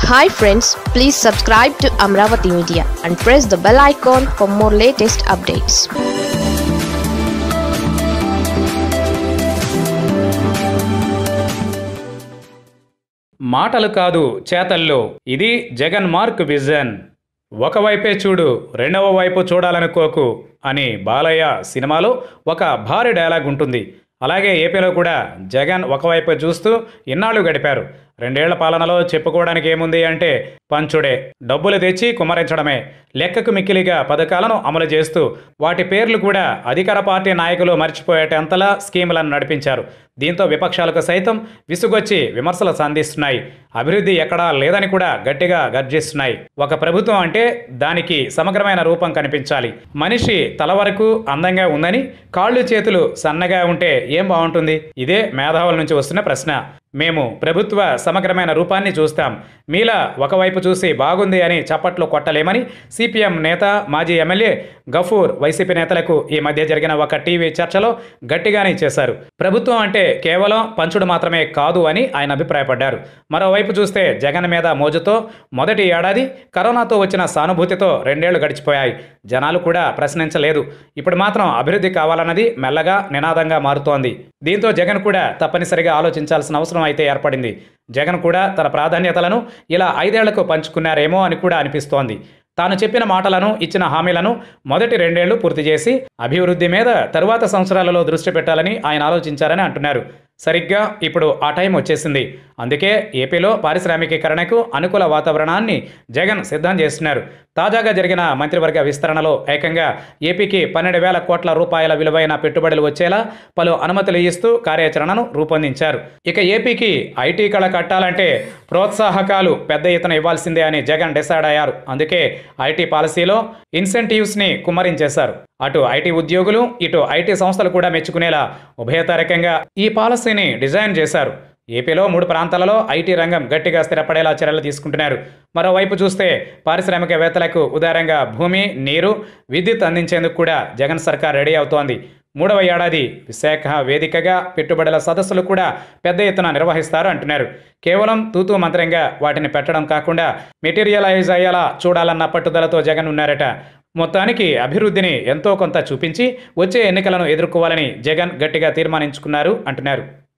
hi friends please subscribe to Amaravati media and press the bell icon for more latest updates మాటలు కాదు చేతల్లో ఇది Jagan mark vision ఒకవైపే చూడు రెండవ వైపు చూడాలనుకోకు అని బాలయ్య సినిమాలో ఒక భారీ డైలాగ్ ఉంటుంది అలాగే ఏపీలో కూడా జగన్ ఒకవైపు చూస్తూ ఇన్నాళ్ళు గడిపారు రెండేళ్ల పాలనలో చెప్పుకోవడానికి ఏముంది అంటే పంచుడే డబ్బులు తెచ్చి కుమ్మరించడమే లెక్కకు మిక్కిలిగా పథకాలను అమలు చేస్తూ వాటి పేర్లు కూడా అధికార పార్టీ నాయకులు మర్చిపోయేటంతలా స్కీములను నడిపించారు దీంతో విపక్షాలకు సైతం విసుగొచ్చి విమర్శలు సంధిస్తున్నాయి అభివృద్ధి ఎక్కడా లేదని కూడా గట్టిగా గర్జిస్తున్నాయి ఒక ప్రభుత్వం అంటే దానికి సమగ్రమైన రూపం కనిపించాలి మనిషి తల వరకు అందంగా ఉందని కాళ్ళు చేతులు సన్నగా ఉంటే ఏం బాగుంటుంది ఇదే మేధావుల నుంచి వస్తున్న ప్రశ్న మేము ప్రభుత్వ సమగ్రమైన రూపాన్ని చూస్తాం మీలా ఒకవైపు చూసి బాగుంది అని చప్పట్లు కొట్టలేమని సిపిఎం నేత మాజీ ఎమ్మెల్యే గఫూర్ వైసీపీ నేతలకు ఈ మధ్య జరిగిన ఒక టీవీ చర్చలో గట్టిగానే చేశారు ప్రభుత్వం అంటే కేవలం పంచుడు మాత్రమే కాదు అని ఆయన అభిప్రాయపడ్డారు మరోవైపు చూస్తే జగన్ మీద మోజుతో మొదటి ఏడాది కరోనాతో వచ్చిన సానుభూతితో రెండేళ్లు గడిచిపోయాయి జనాలు కూడా ప్రశ్నించలేదు ఇప్పుడు మాత్రం అభివృద్ధి కావాలన్నది మెల్లగా నినాదంగా మారుతోంది దీంతో జగన్ కూడా తప్పనిసరిగా ఆలోచించాల్సిన అవసరం అయితే ఏర్పడింది జగన్ కూడా తన ప్రాధాన్యతలను ఇలా ఐదేళ్లకు పంచుకున్నారేమో అని కూడా అనిపిస్తోంది తాను చెప్పిన మాటలను ఇచ్చిన హామీలను మొదటి రెండేళ్లు పూర్తి చేసి అభివృద్ధి మీద తరువాత సంవత్సరాలలో దృష్టి పెట్టాలని ఆయన ఆలోచించారని అంటున్నారు సరిగ్గా ఇప్పుడు ఆ టైం వచ్చేసింది అందుకే ఏపీలో పారిశ్రామికీకరణకు అనుకూల వాతావరణాన్ని జగన్ సిద్ధం చేస్తున్నారు తాజాగా జరిగిన మంత్రివర్గ విస్తరణలో ఏకంగా ఏపీకి పన్నెండు వేల కోట్ల రూపాయల విలువైన పెట్టుబడులు వచ్చేలా పలు అనుమతులు ఇస్తూ కార్యాచరణను రూపొందించారు ఇక ఏపీకి ఐటీ కళ కట్టాలంటే ప్రోత్సాహకాలు పెద్ద ఎత్తున ఇవ్వాల్సిందే అని జగన్ డిసైడ్ అయ్యారు అందుకే ఐటీ పాలసీలో ఇన్సెంటివ్స్ని కుమ్మరించేశారు అటు ఐటీ ఉద్యోగులు ఇటు ఐటీ సంస్థలు కూడా మెచ్చుకునేలా ఉభయతారకంగా ఈ పాలసీని డిజైన్ చేశారు ఏపీలో మూడు ప్రాంతాలలో ఐటీ రంగం గట్టిగా స్థిరపడేలా చర్యలు తీసుకుంటున్నారు మరోవైపు చూస్తే పారిశ్రామికవేత్తలకు ఉదారంగా భూమి నీరు విద్యుత్ అందించేందుకు కూడా జగన్ సర్కార్ రెడీ అవుతోంది మూడవ ఏడాది విశాఖ వేదికగా పెట్టుబడుల సదస్సులు కూడా పెద్ద ఎత్తున నిర్వహిస్తారు అంటున్నారు కేవలం తూతూ మంత్రంగా వాటిని పెట్టడం కాకుండా మెటీరియలైజ్ అయ్యేలా చూడాలన్న పట్టుదలతో జగన్ ఉన్నారట మొత్తానికి అభివృద్ధిని ఎంతో కొంత చూపించి వచ్చే ఎన్నికలను ఎదుర్కోవాలని జగన్ గట్టిగా తీర్మానించుకున్నారు అంటున్నారు